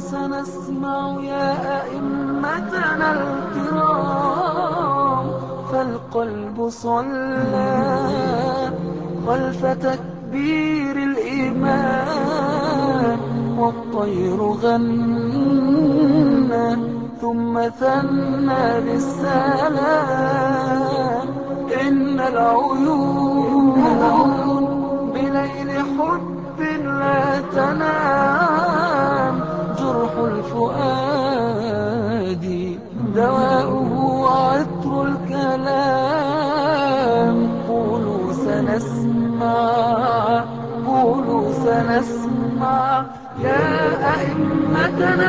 سنسمع يا أئمتنا الكرام فالقلب صلى خلف تكبير الإيمان والطير غنى ثم ثنى بالسلام إن العيون بليل حب لا تنام جرح الفؤاد دواؤه عطر الكلام قولوا سنسمع قولوا سنسمع يا أئمتنا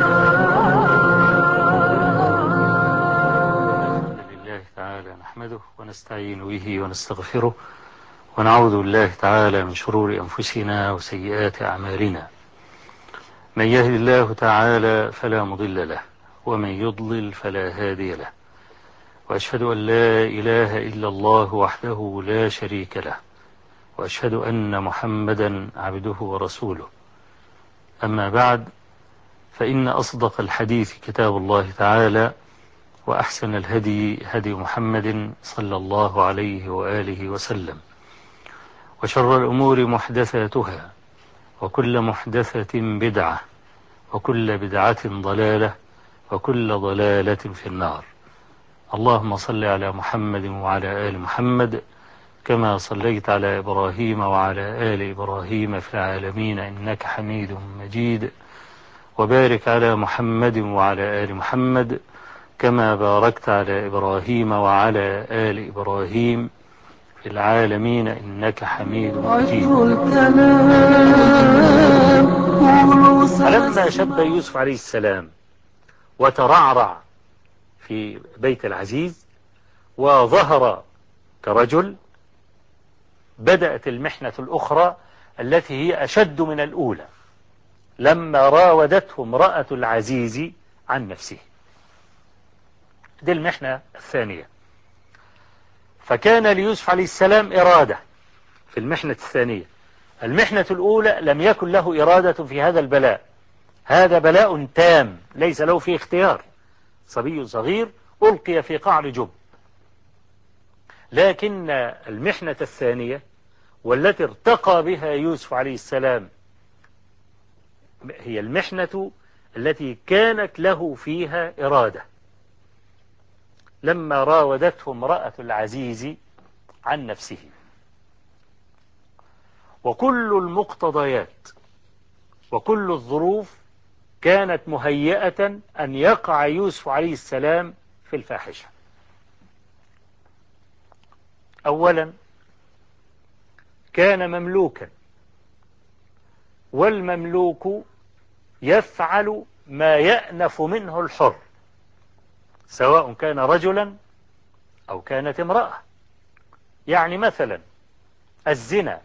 الكرام لله تعالى نحمده ونستعين به ونستغفره ونعوذ بالله تعالى من شرور أنفسنا وسيئات أعمالنا من يهد الله تعالى فلا مضل له ومن يضلل فلا هادي له وأشهد أن لا إله إلا الله وحده لا شريك له وأشهد أن محمدا عبده ورسوله أما بعد فإن أصدق الحديث كتاب الله تعالى وأحسن الهدي هدي محمد صلى الله عليه وآله وسلم وشر الأمور محدثاتها وكل محدثة بدعة وكل بدعة ضلالة وكل ضلالة في النار اللهم صل على محمد وعلى آل محمد كما صليت على إبراهيم وعلى آل إبراهيم في العالمين إنك حميد مجيد وبارك على محمد وعلى آل محمد كما باركت على إبراهيم وعلى آل إبراهيم في العالمين إنك حميد مجيد فلما شب يوسف عليه السلام وترعرع في بيت العزيز وظهر كرجل بدأت المحنة الأخرى التي هي أشد من الأولى لما راودته امرأة العزيز عن نفسه دي المحنة الثانية فكان ليوسف عليه السلام إرادة في المحنة الثانية المحنة الأولى لم يكن له إرادة في هذا البلاء هذا بلاء تام ليس له فيه اختيار صبي صغير ألقي في قعر جب لكن المحنة الثانية والتي ارتقى بها يوسف عليه السلام هي المحنة التي كانت له فيها إرادة لما راودته امرأة العزيز عن نفسه وكل المقتضيات وكل الظروف كانت مهيئة أن يقع يوسف عليه السلام في الفاحشة أولا كان مملوكا والمملوك يفعل ما يأنف منه الحر سواء كان رجلا أو كانت امرأة يعني مثلا الزنا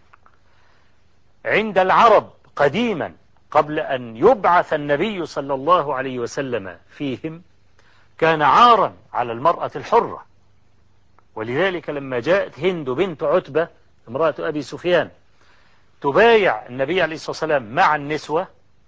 عند العرب قديما قبل أن يبعث النبي صلى الله عليه وسلم فيهم كان عارا على المرأة الحرة ولذلك لما جاءت هند بنت عتبة امرأة أبي سفيان تبايع النبي عليه الصلاة والسلام مع النسوة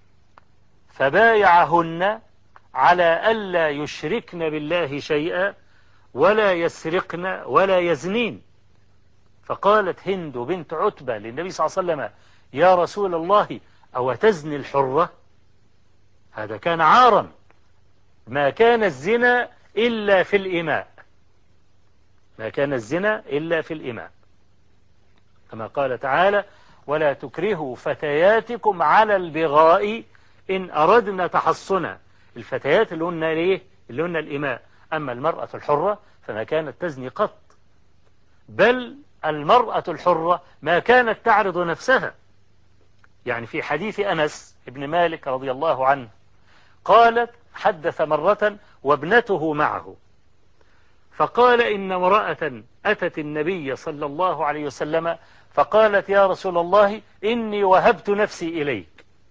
فبايعهن على ألا يشركن بالله شيئا ولا يسرقن ولا يزنين فقالت هند بنت عتبة للنبي صلى الله عليه وسلم يا رسول الله أو تزني الحرة هذا كان عارا ما كان الزنا إلا في الإماء ما كان الزنا إلا في الإماء كما قال تعالى ولا تكرهوا فتياتكم على البغاء إن أردنا تحصنا الفتيات اللي هن ليه اللي هن الإماء أما المرأة الحرة فما كانت تزني قط بل المرأة الحرة ما كانت تعرض نفسها يعني في حديث أنس ابن مالك رضي الله عنه قالت حدث مرة وابنته معه فقال إن امرأة أتت النبي صلى الله عليه وسلم فقالت يا رسول الله إني وهبت نفسي إليك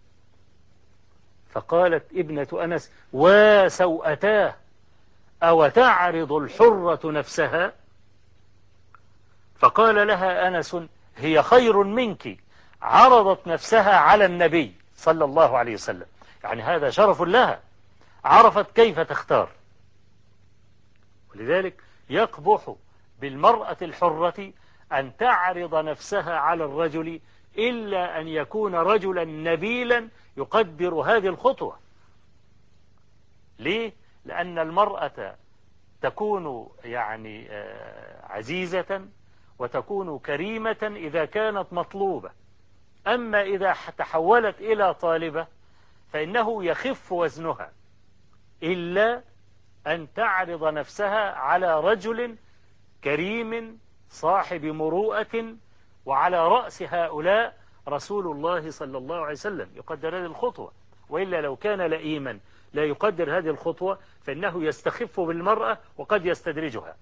فقالت ابنة أنس وسوأتاه أو تعرض الحرة نفسها فقال لها أنس هي خير منك عرضت نفسها على النبي صلى الله عليه وسلم يعني هذا شرف لها عرفت كيف تختار ولذلك يقبح بالمرأة الحرة أن تعرض نفسها على الرجل إلا أن يكون رجلا نبيلا يقدر هذه الخطوة ليه؟ لأن المرأة تكون يعني عزيزة وتكون كريمة إذا كانت مطلوبة أما إذا تحولت إلى طالبة فإنه يخف وزنها إلا أن تعرض نفسها على رجل كريم صاحب مروءة وعلى رأس هؤلاء رسول الله صلى الله عليه وسلم يقدر هذه الخطوة وإلا لو كان لئيما لا يقدر هذه الخطوة فإنه يستخف بالمرأة وقد يستدرجها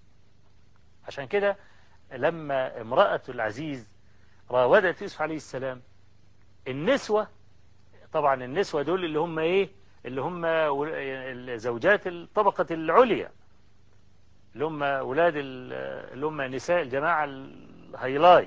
عشان كده لما امرأة العزيز راودت يوسف عليه السلام النسوة طبعا النسوة دول اللي هم ايه اللي هم زوجات الطبقة العليا اللي هم أولاد اللي هم نساء الجماعة الهيلاي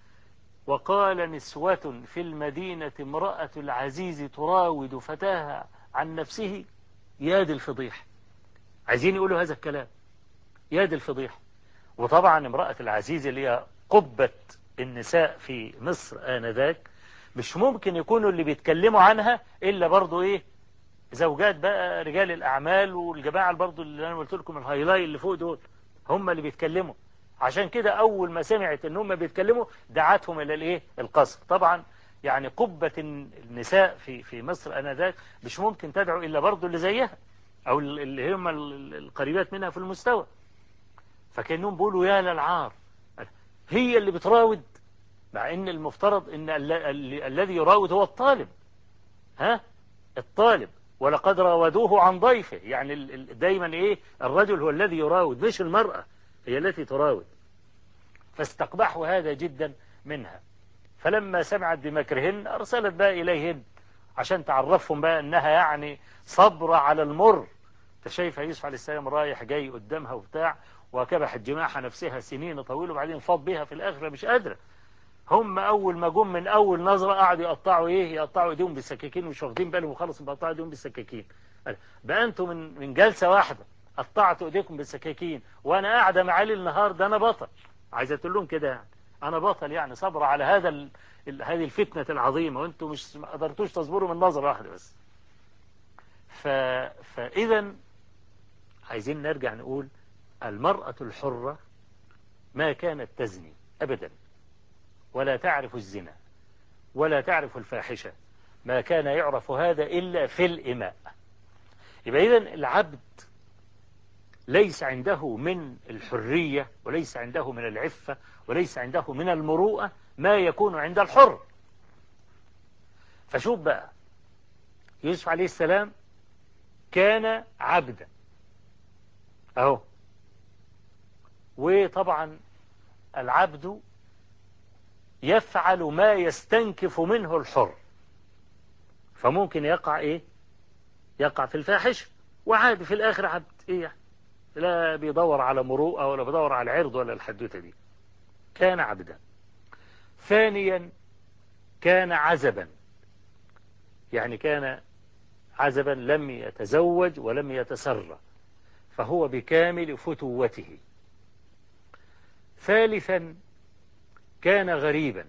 وقال نسوة في المدينة امرأة العزيز تراود فتاها عن نفسه يا دي الفضيح عايزين يقولوا هذا الكلام يا دي الفضيح وطبعا امرأة العزيز اللي هي قبة النساء في مصر آنذاك مش ممكن يكونوا اللي بيتكلموا عنها إلا برضو إيه زوجات بقى رجال الأعمال والجماعة برضو اللي أنا قلت لكم الهايلاي اللي فوق دول هم اللي بيتكلموا عشان كده أول ما سمعت إن هم بيتكلموا دعتهم إلى الإيه القصر طبعا يعني قبة النساء في في مصر آنذاك مش ممكن تدعو إلا برضو اللي زيها أو اللي هم القريبات منها في المستوى فكأنهم بيقولوا يا للعار هي اللي بتراود مع ان المفترض ان الذي يراود هو الطالب ها الطالب ولقد راودوه عن ضيفه يعني دايما ايه الرجل هو الذي يراود مش المرأة هي التي تراود فاستقبحوا هذا جدا منها فلما سمعت بمكرهن ارسلت بقى اليهن عشان تعرفهم بقى انها يعني صبر على المر انت شايف يوسف عليه السلام رايح جاي قدامها وبتاع وكبحت جماحها نفسها سنين طويلة وبعدين فاض بيها في الآخرة مش قادرة هم أول ما جم من أول نظرة قعدوا يقطعوا إيه يقطعوا إيديهم بالسكاكين مش واخدين بالهم وخلص بيقطعوا إيديهم بالسكاكين بقى أنتوا من من جلسة واحدة قطعتوا إيديكم بالسكاكين وأنا قاعدة مع ليل النهار ده أنا بطل عايز تقول لهم كده يعني أنا بطل يعني صبر على هذا ال... ال... هذه الفتنة العظيمة وأنتوا مش ما قدرتوش تصبروا من نظرة واحدة بس ف... فإذا عايزين نرجع نقول المرأة الحرة ما كانت تزني أبدا ولا تعرف الزنا ولا تعرف الفاحشة ما كان يعرف هذا إلا في الإماء يبقى إذن العبد ليس عنده من الحرية وليس عنده من العفة وليس عنده من المروءة ما يكون عند الحر فشوف بقى يوسف عليه السلام كان عبدا أهو وطبعا العبد يفعل ما يستنكف منه الحر فممكن يقع ايه يقع في الفاحش وعادي في الاخر عبد ايه يعني لا بيدور على مروءة ولا بيدور على عرض ولا الحدوتة دي كان عبدا ثانيا كان عزبا يعني كان عزبا لم يتزوج ولم يتسرى فهو بكامل فتوته ثالثا كان غريبا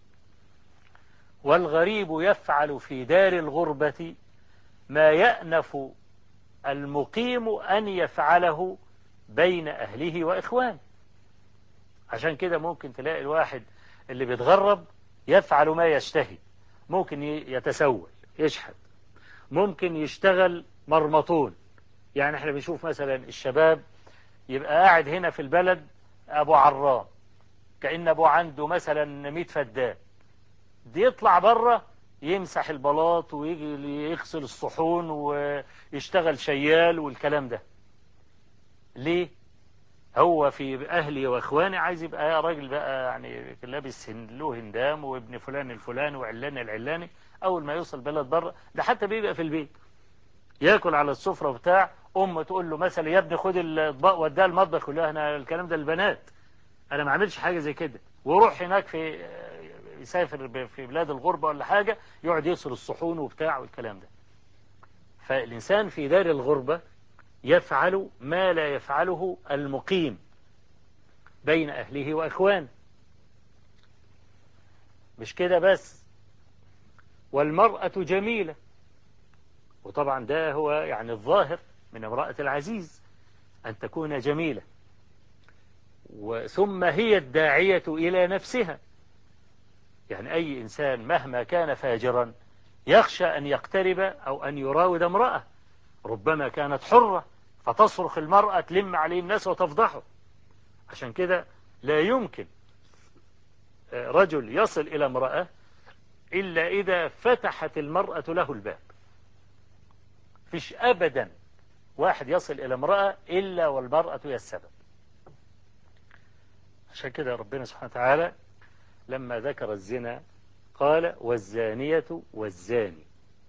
والغريب يفعل في دار الغربة ما يأنف المقيم أن يفعله بين أهله وإخوانه عشان كده ممكن تلاقي الواحد اللي بيتغرب يفعل ما يشتهي ممكن يتسول يشحد ممكن يشتغل مرمطون يعني احنا بنشوف مثلا الشباب يبقى قاعد هنا في البلد أبو عرام كأن أبو عنده مثلا 100 فدان دي يطلع بره يمسح البلاط ويجي يغسل الصحون ويشتغل شيال والكلام ده ليه هو في أهلي وإخواني عايز يبقى راجل بقى يعني لابس له هندام وابن فلان الفلاني وعلان العلاني أول ما يوصل بلد بره ده حتى بيبقى في البيت ياكل على السفرة بتاع أمه تقول له مثلا يا ابني خد الأطباق وديها المطبخ يقول لها أنا الكلام ده البنات أنا ما عملش حاجة زي كده وروح هناك في يسافر ب- في بلاد الغربة ولا حاجة يقعد يغسل الصحون وبتاع والكلام ده فالإنسان في دار الغربة يفعل ما لا يفعله المقيم بين أهله وأخوانه مش كده بس والمرأة جميلة وطبعا ده هو يعني الظاهر من امرأة العزيز أن تكون جميلة وثم هي الداعية إلى نفسها يعني أي إنسان مهما كان فاجرا يخشى أن يقترب أو أن يراود امرأة ربما كانت حرة فتصرخ المرأة تلم عليه الناس وتفضحه عشان كده لا يمكن رجل يصل إلى امرأة إلا إذا فتحت المرأة له الباب فيش أبدا واحد يصل إلى امرأة إلا والمرأة هي السبب عشان كده ربنا سبحانه وتعالى لما ذكر الزنا قال والزانية والزاني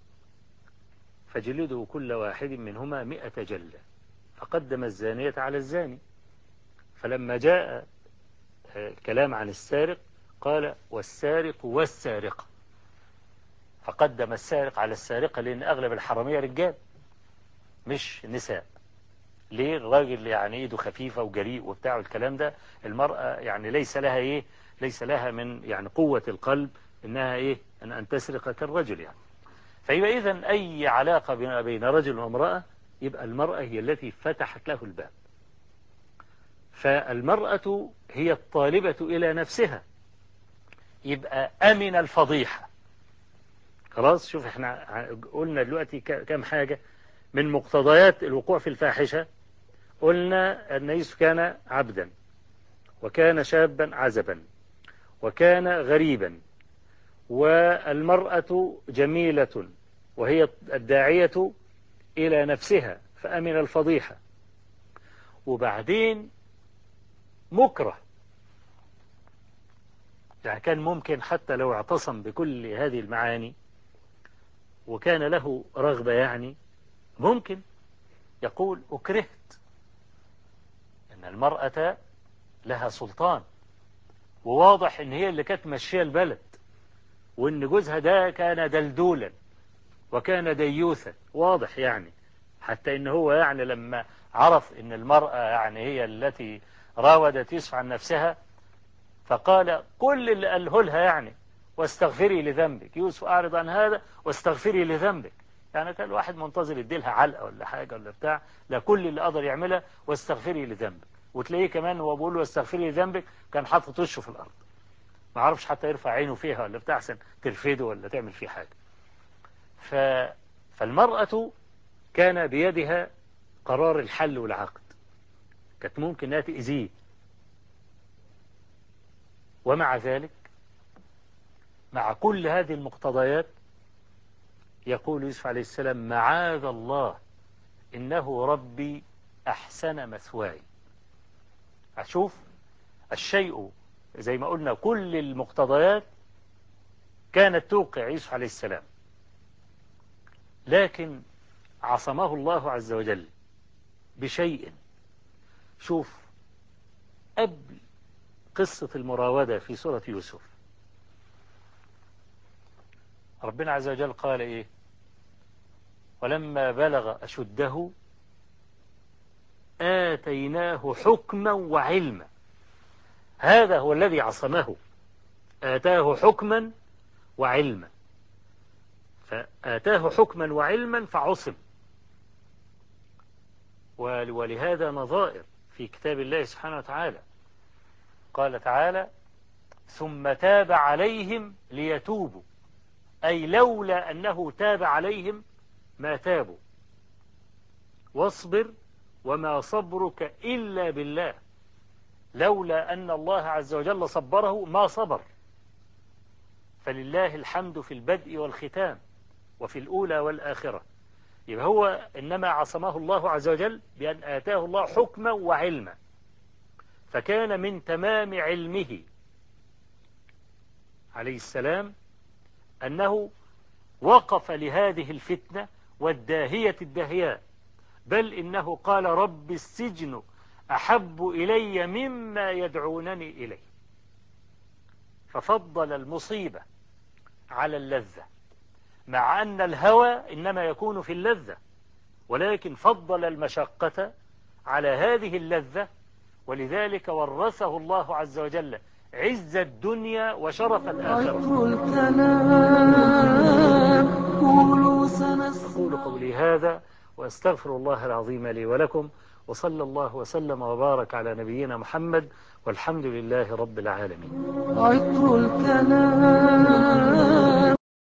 فجلدوا كل واحد منهما مئة جلة فقدم الزانية على الزاني فلما جاء الكلام عن السارق قال والسارق والسارقة فقدم السارق على السارقة لأن أغلب الحرامية رجال مش نساء ليه الراجل يعني ايده خفيفة وجريء وبتاع الكلام ده المرأة يعني ليس لها ايه ليس لها من يعني قوة القلب انها ايه ان, أن تسرق كالرجل يعني فيبقى اذا اي علاقة بين بين رجل وامرأة يبقى المرأة هي التي فتحت له الباب فالمرأة هي الطالبة إلى نفسها يبقى أمن الفضيحة خلاص شوف احنا قلنا دلوقتي كم حاجة من مقتضيات الوقوع في الفاحشة قلنا أن يوسف كان عبدا وكان شابا عزبا وكان غريبا والمرأة جميلة وهي الداعية إلى نفسها فأمن الفضيحة وبعدين مكره يعني كان ممكن حتى لو اعتصم بكل هذه المعاني وكان له رغبة يعني ممكن يقول أكرهت أن المرأة لها سلطان وواضح أن هي اللي كانت ماشية البلد وأن جوزها ده كان دلدولا وكان ديوثا واضح يعني حتى أن هو يعني لما عرف أن المرأة يعني هي التي راودت يوسف عن نفسها فقال كل اللي قاله لها يعني واستغفري لذنبك يوسف أعرض عن هذا واستغفري لذنبك يعني كان الواحد منتظر يديلها علقة ولا حاجة ولا بتاع لا كل اللي قدر يعملها واستغفري لذنبك وتلاقيه كمان هو بيقول له واستغفري لذنبك كان حاطط وشه في الأرض ما عرفش حتى يرفع عينه فيها ولا بتاع عشان ترفده ولا تعمل فيه حاجة ف... فالمرأة كان بيدها قرار الحل والعقد كانت ممكن انها تأذيه ومع ذلك مع كل هذه المقتضيات يقول يوسف عليه السلام معاذ الله إنه ربي أحسن مثواي أشوف الشيء زي ما قلنا كل المقتضيات كانت توقع يوسف عليه السلام لكن عصمه الله عز وجل بشيء شوف قبل قصة المراودة في سورة يوسف ربنا عز وجل قال إيه ولما بلغ أشده آتيناه حكما وعلما هذا هو الذي عصمه آتاه حكما وعلما فآتاه حكما وعلما فعصم ولهذا نظائر في كتاب الله سبحانه وتعالى قال تعالى ثم تاب عليهم ليتوبوا أي لولا أنه تاب عليهم ما تابوا واصبر وما صبرك إلا بالله لولا أن الله عز وجل صبره ما صبر فلله الحمد في البدء والختام وفي الأولى والآخرة يبقى هو إنما عصمه الله عز وجل بأن آتاه الله حكما وعلما فكان من تمام علمه عليه السلام أنه وقف لهذه الفتنة والداهية الداهيات بل إنه قال رب السجن أحب إلي مما يدعونني إليه ففضل المصيبة على اللذة مع أن الهوى إنما يكون في اللذة ولكن فضل المشقة على هذه اللذة ولذلك ورثه الله عز وجل عز الدنيا وشرف الآخرة عطر الكلام قولوا سنسمع أقول قولي هذا وأستغفر الله العظيم لي ولكم وصلى الله وسلم وبارك على نبينا محمد والحمد لله رب العالمين عطر الكلام